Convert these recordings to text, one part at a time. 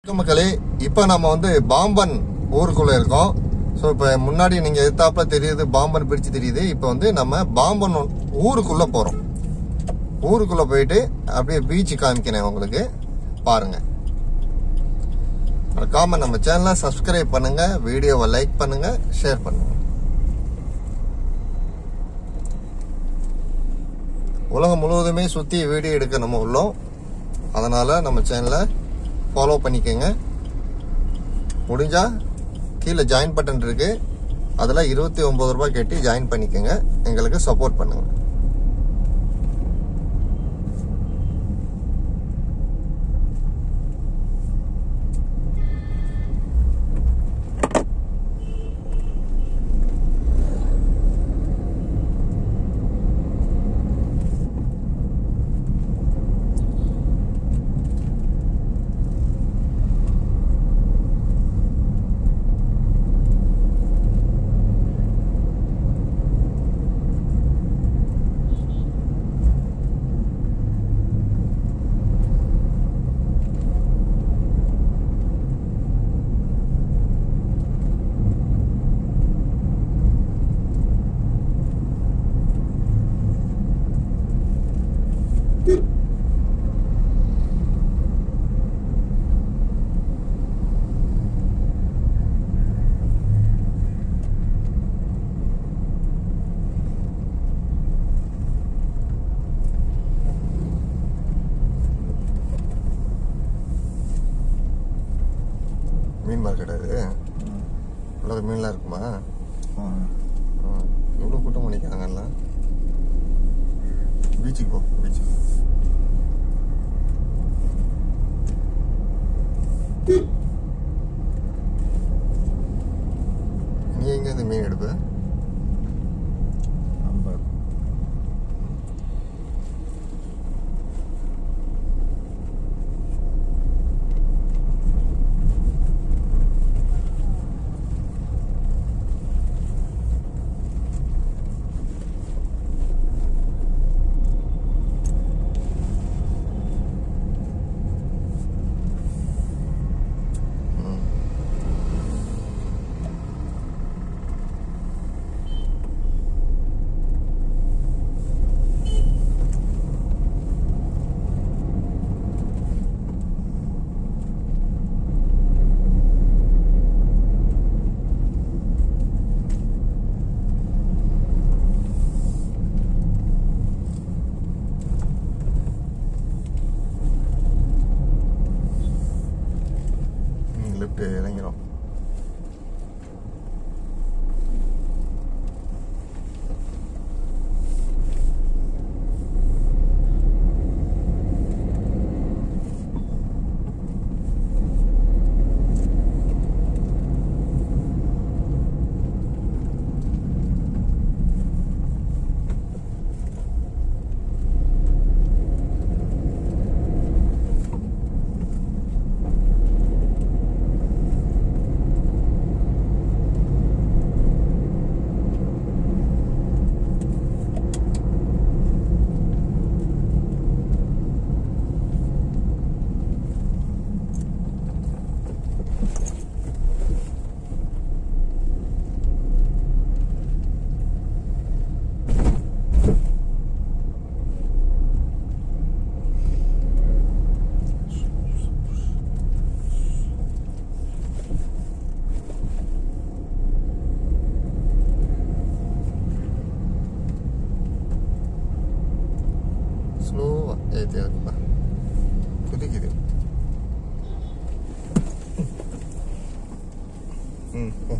வணக்கம் மக்களே இப்போ நம்ம வந்து பாம்பன் ஊருக்குள்ள இருக்கோம் ஸோ இப்போ முன்னாடி நீங்க எதிர்த்தாப்புல தெரியுது பாம்பன் பிரிச்சு தெரியுது இப்போ வந்து நம்ம பாம்பன் ஊருக்குள்ள போறோம் ஊருக்குள்ள போயிட்டு அப்படியே பீச் காமிக்கிறேன் உங்களுக்கு பாருங்க மறக்காம நம்ம சேனலை சப்ஸ்கிரைப் பண்ணுங்க வீடியோவை லைக் பண்ணுங்க ஷேர் பண்ணுங்க உலகம் முழுவதுமே சுத்தி வீடியோ எடுக்க நம்ம உள்ளோம் அதனால நம்ம சேனலை ஃபாலோ பண்ணிக்கோங்க முடிஞ்சா கீழே ஜாயின் பட்டன் இருக்கு அதில் இருபத்தி ஒன்பது ரூபாய் கட்டி ஜாயின் பண்ணிக்கோங்க எங்களுக்கு சப்போர்ட் பண்ணுங்க மீன் மார்க்கெட் அது இவ்வளோ மீன்லாம் இருக்குமா எவ்வளோ கூட்டம் பண்ணிக்கிறாங்கல்ல பீச்சுக்கு போ பீச்சுக்கு நீ எங்க இந்த மீன் எடுப்ப ம். ம் லெஃப்ட் இறங்கிறோம் ஸ்லோவா ஏற்றி இருக்குப்பா குதிக்குது ம் போ.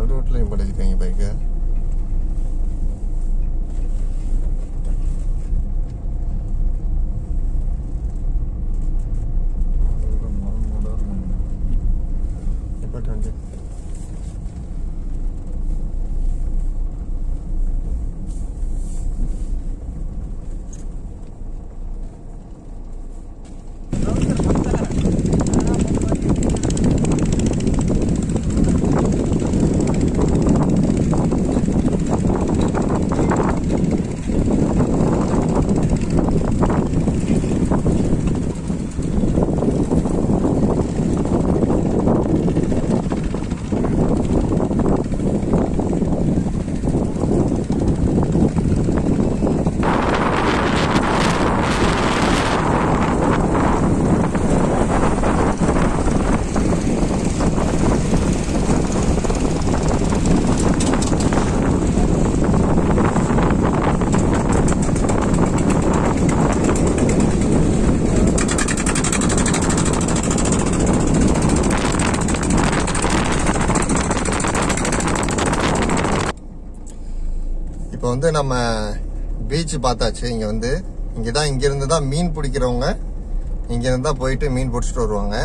நடு ரோட்லையும் படைச்சிருக்காங்க பைக்கை அதோட மரம் கூட இப்போ டுவெண்ட்டி இப்போ வந்து நம்ம பீச் பார்த்தாச்சு இங்க வந்து இங்க தான் இங்க இருந்து தான் மீன் பிடிக்கிறவங்க இங்க இருந்து தான் போயிட்டு மீன் பிடிச்சிட்டு வருவாங்க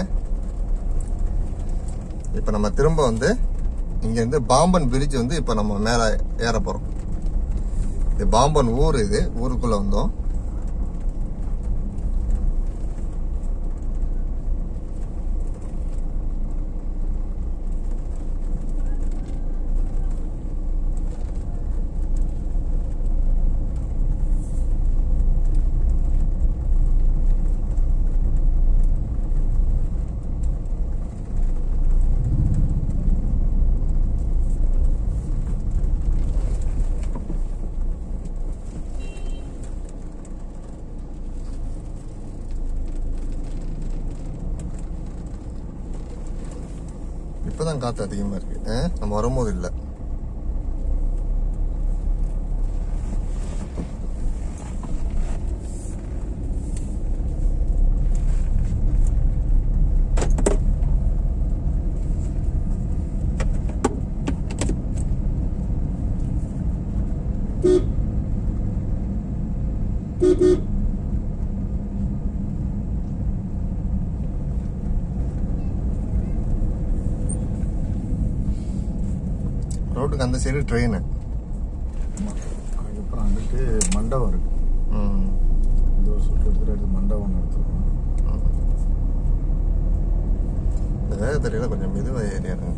இப்போ நம்ம திரும்ப வந்து இங்க இருந்து பாம்பன் பிரிட்ஜ் வந்து இப்போ நம்ம மேல ஏற போறோம் இது பாம்பன் ஊர் இது ஊருக்குள்ள வந்தோம் இப்பதான் காத்து அதிகமா இருக்கு ஆ? நம்ம வரும்போது இல்ல ரோட்டுக்கு அந்த சைடு ட்ரெயின் அதுக்கப்புறம் வந்துட்டு மண்டபம் இருக்கு ம் இந்த ஒரு சுற்றுலா எடுத்து மண்டபம் நடத்துவோம் இந்த வேகத்தறியில கொஞ்சம் மெதுவா ஏறியாருங்க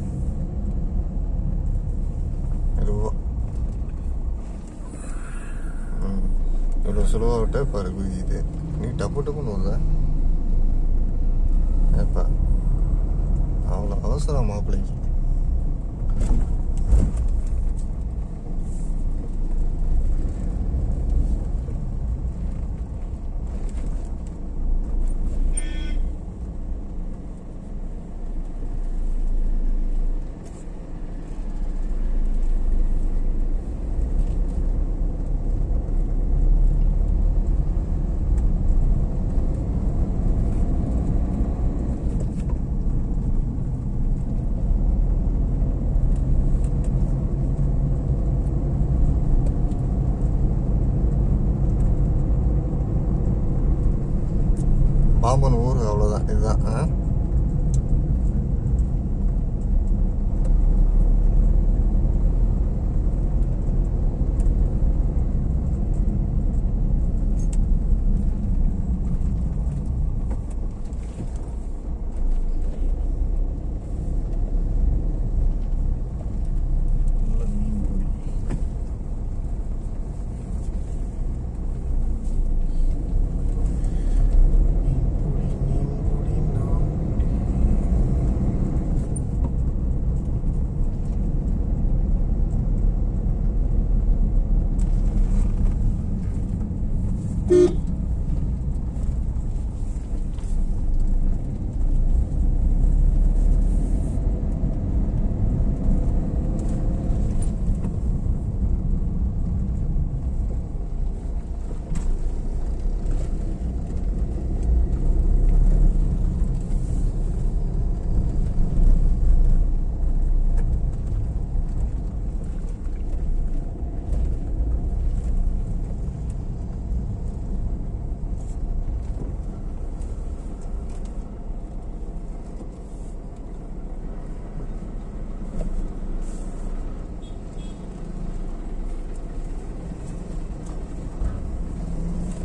மெதுவா ம் இவ்வளோ சுலபா விட்டா பாரு குதிக்குது நீ டப்பு டப்புன்னு வருதா ஏப்பா அவ்வளோ அவசரம் மாப்பிள்ளைக்கு பாம்பன் ஊர் அவ்வளோதான் இதுதான் ஆ நல்ல மீன் பொடி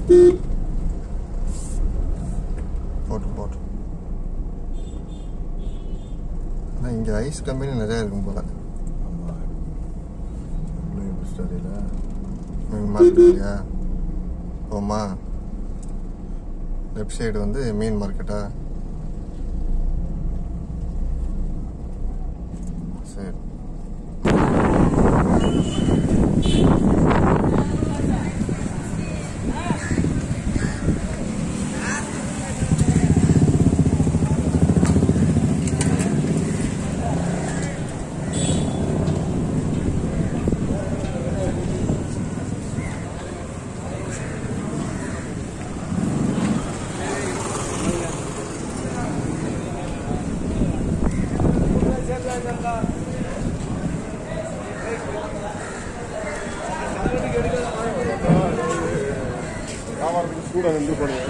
போட்டு போட்டு ஆனால் இங்கே ஐஸ் கம்பெனி நிறையா இருக்கும் போல ஆமாம் உள்ள எப்படி தெரியல மீன் மார்க்கெட் இல்லையா போமா லெஃப்ட் சைடு வந்து மீன் மார்க்கெட்டா சரி கூட நின்று போடுங்க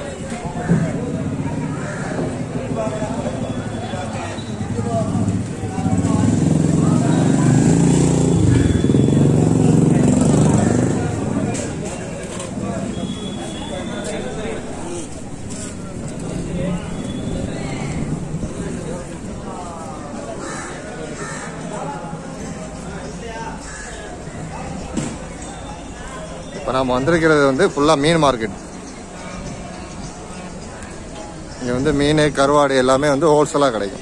இப்போ நம்ம வந்திருக்கிறது வந்து ஃபுல்லாக மீன் மார்க்கெட் இங்கே வந்து மீன் கருவாடு எல்லாமே வந்து ஹோல்சேலாக கிடைக்கும்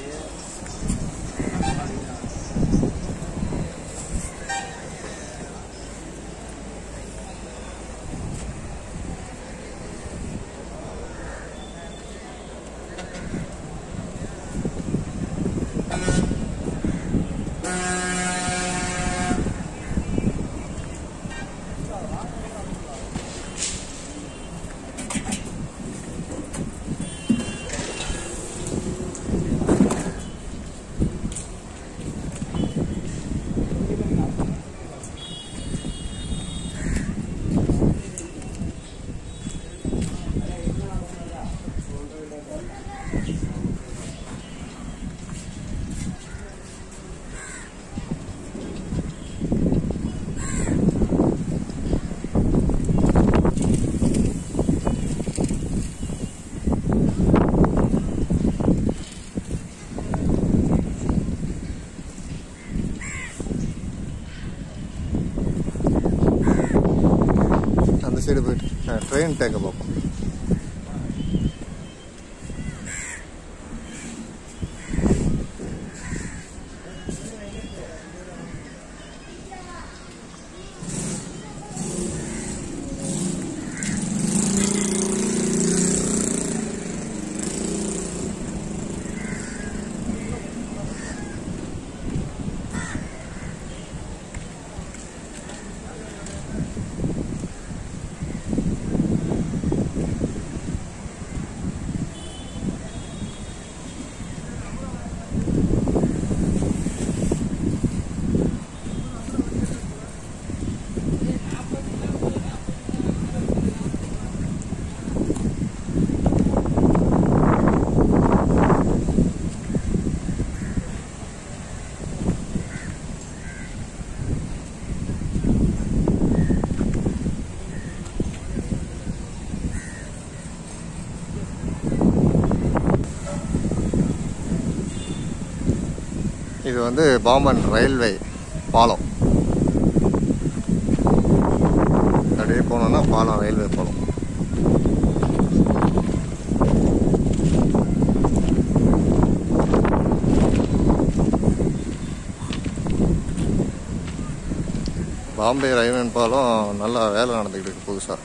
அந்த சைடு போயிட்டு ட்ரெயின் டேக்க பார்ப்போம் இது வந்து பாம்பன் ரயில்வே பாலம் அப்படியே போனோம்னா பாலம் ரயில்வே பாலம் பாம்பே ரயில்வே பாலம் நல்லா வேலை நடந்துக்கிட்டு இருக்கு புதுசாக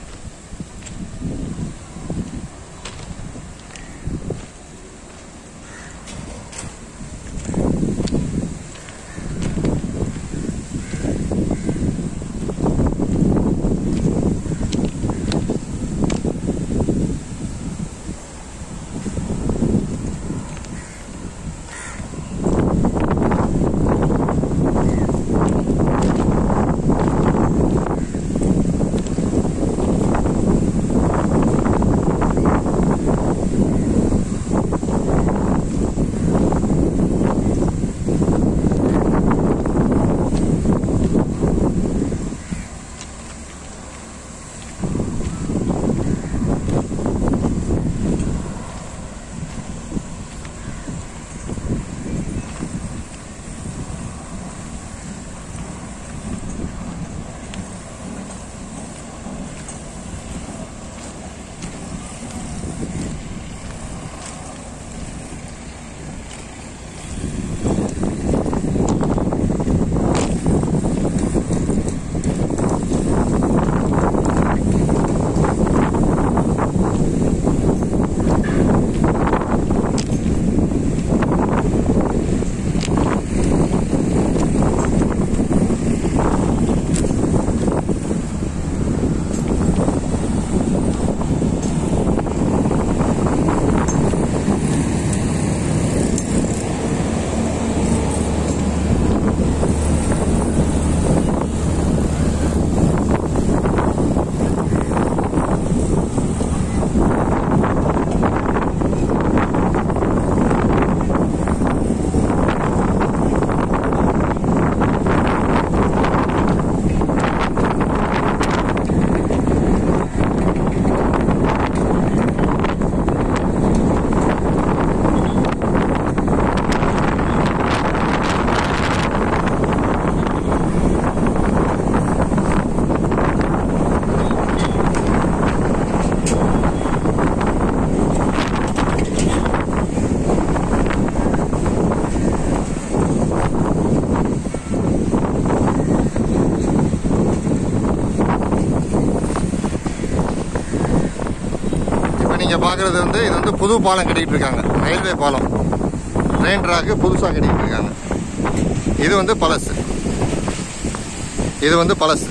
இங்கே பார்க்குறது வந்து இது வந்து புது பாலம் கட்டிக்கிட்டு இருக்காங்க ரயில்வே பாலம் ட்ரெயின் ட்ராக்கு புதுசாக கட்டிக்கிட்டு இருக்காங்க இது வந்து பழசு இது வந்து பழசு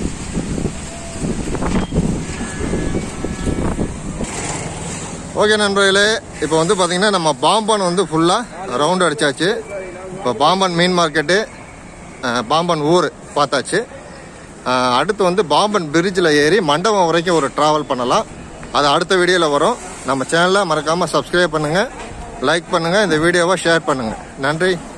ஓகே நண்பர்களே இப்போ வந்து பார்த்தீங்கன்னா நம்ம பாம்பன் வந்து ஃபுல்லாக ரவுண்ட் அடிச்சாச்சு இப்போ பாம்பன் மீன் மார்க்கெட்டு அஹ், பாம்பன் ஊர் பார்த்தாச்சு அஹ், அடுத்து வந்து பாம்பன் பிரிட்ஜில் ஏறி மண்டபம் வரைக்கும் ஒரு ட்ராவல் பண்ணலாம் அது அடுத்த வீடியோவில் வரும் நம்ம சேனலை மறக்காமல் சப்ஸ்கிரைப் பண்ணுங்கள் லைக் பண்ணுங்கள் இந்த வீடியோவை ஷேர் பண்ணுங்கள் நன்றி